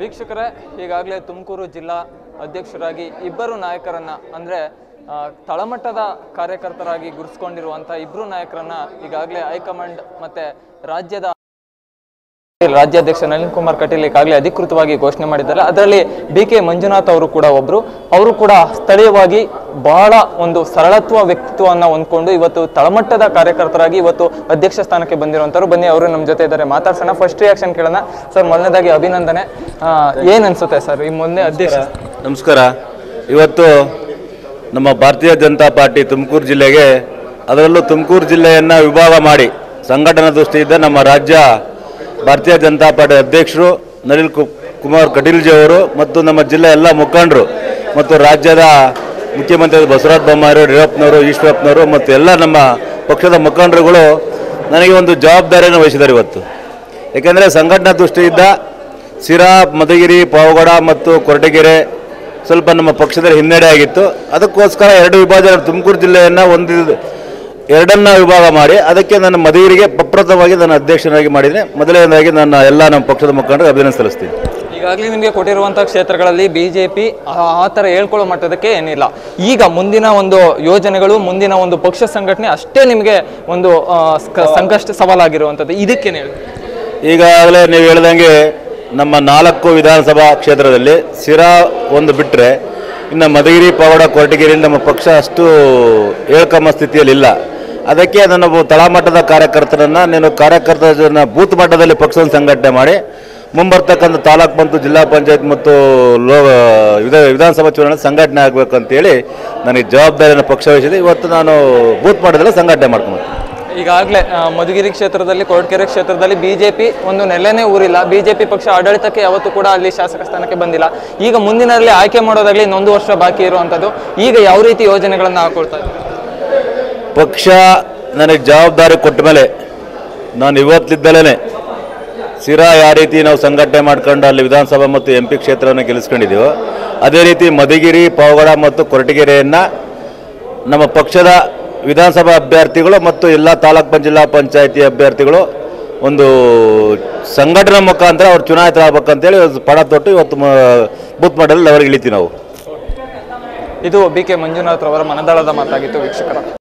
ವೀಕ್ಷಕರೇ ಈಗಾಗಲೇ ತುಮಕೂರು ಜಿಲ್ಲಾ ಅಧ್ಯಕ್ಷರಾಗಿ ಇಬ್ಬರು ನಾಯಕರನ್ನ ಅಂದ್ರೆ ಆ, ತಳಮಟ್ಟದ ಕಾರ್ಯಕರ್ತರಾಗಿ ಗುರುಸ್ಕೊಂಡಿರುವಂಥ ಇಬ್ಬರು ನಾಯಕರನ್ನ ಈಗಾಗಲೇ ಹೈಕಮಾಂಡ್ ಮತ್ತೆ ರಾಜ್ಯದ ರಾಜ್ಯಾಧ್ಯಕ್ಷ ನಳಿನ್ ಕುಮಾರ್ ಕಟೀಲ್ ಈಗಾಗಲೇ ಅಧಿಕೃತವಾಗಿ ಘೋಷಣೆ ಮಾಡಿದ್ದಾರೆ ಅದರಲ್ಲಿ ಬಿ ಕೆ ಮಂಜುನಾಥ್ ಅವರು ಕೂಡ ಒಬ್ರು ಅವರು ಕೂಡ ಸ್ಥಳೀಯವಾಗಿ ಬಹಳ ಒಂದು ಸರಳತ್ವ ವ್ಯಕ್ತಿತ್ವವನ್ನು ಹೊಂದ್ಕೊಂಡು ಇವತ್ತು ತಳಮಟ್ಟದ ಕಾರ್ಯಕರ್ತರಾಗಿ ಇವತ್ತು ಅಧ್ಯಕ್ಷ ಸ್ಥಾನಕ್ಕೆ ಬಂದಿರುವಂತರು ಬನ್ನಿ ಅವರು ನಮ್ಮ ಜೊತೆ ಇದ್ದಾರೆ ಮಾತಾಡ್ಸೋಣ ಫಸ್ಟ್ ರಿಯಾಕ್ಷನ್ ಕೇಳೋಣ ಸರ್ ಮೊದಲನೇದಾಗಿ ಅಭಿನಂದನೆ ಆ, ಏನ್ ಅನ್ಸುತ್ತೆ ಸರ್ ಈ ಮೊನ್ನೆ ಅಧ್ಯಕ್ಷ ನಮಸ್ಕಾರ ಇವತ್ತು ನಮ್ಮ ಭಾರತೀಯ ಜನತಾ ಪಾರ್ಟಿ ತುಮಕೂರು ಜಿಲ್ಲೆಗೆ ಅದರಲ್ಲೂ ತುಮಕೂರು ಜಿಲ್ಲೆಯನ್ನು ವಿಭಾಗ ಮಾಡಿ ಸಂಘಟನಾ ದೃಷ್ಟಿಯಿಂದ ನಮ್ಮ ರಾಜ್ಯ ಭಾರತೀಯ ಜನತಾ ಪಾರ್ಟಿ ಅಧ್ಯಕ್ಷರು ನಳಿನ್ ಕು ಕುಮಾರ್ ಕಟೀಲ್ಜಿ ಅವರು ಮತ್ತು ನಮ್ಮ ಜಿಲ್ಲೆ ಎಲ್ಲ ಮುಖಂಡರು ಮತ್ತು ರಾಜ್ಯದ ಮುಖ್ಯಮಂತ್ರಿ ಬಸವರಾಜ ಬೊಮ್ಮಾಯಿ ಯಡಿಯೂರಪ್ಪನವರು ಈಶ್ವರಪ್ಪನವರು ಮತ್ತು ಎಲ್ಲ ನಮ್ಮ ಪಕ್ಷದ ಮುಖಂಡರುಗಳು ನನಗೆ ಒಂದು ಜವಾಬ್ದಾರಿಯನ್ನು ವಹಿಸಿದ್ದಾರೆ ಇವತ್ತು ಏಕೆಂದರೆ ಸಂಘಟನಾ ದೃಷ್ಟಿಯಿಂದ ಸಿರಾ ಮಧುಗಿರಿ ಪಾವಗಡ ಮತ್ತು ಕೊರಟಗೆರೆ ಸ್ವಲ್ಪ ನಮ್ಮ ಪಕ್ಷದಲ್ಲಿ ಹಿನ್ನಡೆ ಆಗಿತ್ತು ಅದಕ್ಕೋಸ್ಕರ ಎರಡು ವಿಭಾಜನೆ ತುಮಕೂರು ಜಿಲ್ಲೆಯನ್ನು ಒಂದು ಎರಡನ್ನ ವಿಭಾಗ ಮಾಡಿ ಅದಕ್ಕೆ ನನ್ನ ಮಧುಗಿರಿಗೆ ಪ್ರಪ್ರಥಮವಾಗಿ ನಾನು ಅಧ್ಯಕ್ಷನಾಗಿ ಮಾಡಿದರೆ ಮೊದಲನೇದಾಗಿ ನನ್ನ ಎಲ್ಲ ನಮ್ಮ ಪಕ್ಷದ ಮುಖಂಡರಿಗೆ ಅಭಿನಂದನೆ ಸಲ್ಲಿಸ್ತೀನಿ ಈಗಾಗಲೇ ನಿಮಗೆ ಕೊಟ್ಟಿರುವಂತಹ ಕ್ಷೇತ್ರಗಳಲ್ಲಿ ಬಿಜೆಪಿ ಆ ಥರ ಹೇಳ್ಕೊಳ್ಳೋ ಮಟ್ಟದಕ್ಕೆ ಏನಿಲ್ಲ ಈಗ ಮುಂದಿನ ಒಂದು ಯೋಜನೆಗಳು ಮುಂದಿನ ಒಂದು ಪಕ್ಷ ಸಂಘಟನೆ ಅಷ್ಟೇ ನಿಮಗೆ ಒಂದು ಆ, ಸ್ಕ- ಸಂಕಷ್ಟ ಸವಾಲಾಗಿರುವಂಥದ್ದು ಇದಕ್ಕೇನು ಹೇಳಿ ಈಗಾಗಲೇ ನೀವು ಹೇಳ್ದಂಗೆ ನಮ್ಮ ನಾಲ್ಕು ವಿಧಾನಸಭಾ ಕ್ಷೇತ್ರದಲ್ಲಿ ಸಿರಾ ಒಂದು ಬಿಟ್ಟರೆ ಇನ್ನು ಮಧುಗಿರಿ ಪವಾಡ ಕೊರಟಗೆರೆಯಲ್ಲಿ ನಮ್ಮ ಪಕ್ಷ ಅಷ್ಟು ಹೇಳ್ಕಮ್ಮ ಸ್ಥಿತಿಯಲ್ಲಿಲ್ಲ ಅದಕ್ಕೆ ನನ್ನ ಒಬ್ಬ ತಳಮಟ್ಟದ ಕಾರ್ಯಕರ್ತರನ್ನು నేను ಕಾರ್ಯಕರ್ತರ ಬೂತ್ ಮಟ್ಟದಲ್ಲಿ ಪಕ್ಷವನ್ನು ಸಂಘಟನೆ ಮಾಡಿ ಮುಂಬರ್ತಕ್ಕಂಥ ತಾಲೂಕು ಮತ್ತು ಜಿಲ್ಲಾ ಪಂಚಾಯತ್ ಮತ್ತು ಲೋ ವಿಧ ವಿಧಾನಸಭಾ ಚುನಾವಣೆ ಸಂಘಟನೆ ಆಗಬೇಕಂತೇಳಿ ನನಗೆ ಜವಾಬ್ದಾರಿಯನ್ನು ಪಕ್ಷ ವಹಿಸಿದೆ ಇವತ್ತು ನಾನು ಬೂತ್ ಮಟ್ಟದಲ್ಲಿ ಸಂಘಟನೆ ಮಾಡ್ಕೊಂಡ್ಬರ್ತೀನಿ ಈಗಾಗಲೇ ಆ, ಮಧುಗಿರಿ ಕ್ಷೇತ್ರದಲ್ಲಿ ಕೊರಟಗೆರೆ ಕ್ಷೇತ್ರದಲ್ಲಿ ಬಿಜೆಪಿ ಒಂದು ನೆಲೆನೇ ಊರಿಲ್ಲ ಬಿಜೆಪಿ ಪಕ್ಷ ಆಡಳಿತಕ್ಕೆ ಯಾವತ್ತೂ ಕೂಡ ಅಲ್ಲಿ ಶಾಸಕ ಸ್ಥಾನಕ್ಕೆ ಬಂದಿಲ್ಲ ಈಗ ಮುಂದಿನಲ್ಲಿ ಆಯ್ಕೆ ಮಾಡೋದಾಗ್ಲಿ ಇನ್ನೊಂದು ವರ್ಷ ಬಾಕಿ ಇರುವಂಥದ್ದು ಈಗ ಯಾವ ರೀತಿ ಯೋಜನೆಗಳನ್ನು ಹಾಕೊಳ್ತಾ ಇದ್ದಾರೆ ಪಕ್ಷ ನನಗೆ ಜವಾಬ್ದಾರಿ ಕೊಟ್ಟ ಮೇಲೆ ನಾನು ಇವತ್ತಿದ್ದಲೇ ಸಿರಾ ಯಾವ ರೀತಿ ನಾವು ಸಂಘಟನೆ ಮಾಡ್ಕೊಂಡು ಅಲ್ಲಿ ವಿಧಾನಸಭಾ ಮತ್ತು ಎಂ ಪಿ ಕ್ಷೇತ್ರವನ್ನು ಗೆಲ್ಲಿಸ್ಕೊಂಡಿದ್ದೀವೋ ಅದೇ ರೀತಿ ಮಧುಗಿರಿ ಪಾವಗಡ ಮತ್ತು ಕೊರಟಗೆರೆಯನ್ನು ನಮ್ಮ ಪಕ್ಷದ ವಿಧಾನಸಭಾ ಅಭ್ಯರ್ಥಿಗಳು ಮತ್ತು ಎಲ್ಲ ತಾಲೂಕ್ ಪಂಚ ಜಿಲ್ಲಾ ಪಂಚಾಯತಿ ಅಭ್ಯರ್ಥಿಗಳು ಒಂದು ಸಂಘಟನೆ ಮುಖಾಂತರ ಅವ್ರು ಚುನಾಯಿತರಾಗಬೇಕಂತೇಳಿ ಪಣ ತೊಟ್ಟು ಇವತ್ತು ಮ- ಬೂತ್ ಮಾಡಲ್ ಅವ್ರಿಗೆ ಇಳಿತೀವಿ ನಾವು ಇದು ಬಿ ಕೆ ಮಂಜುನಾಥ್ ರವರ ಮನದಾಳದ ಮಾತಾಗಿತ್ತು ವೀಕ್ಷಕರ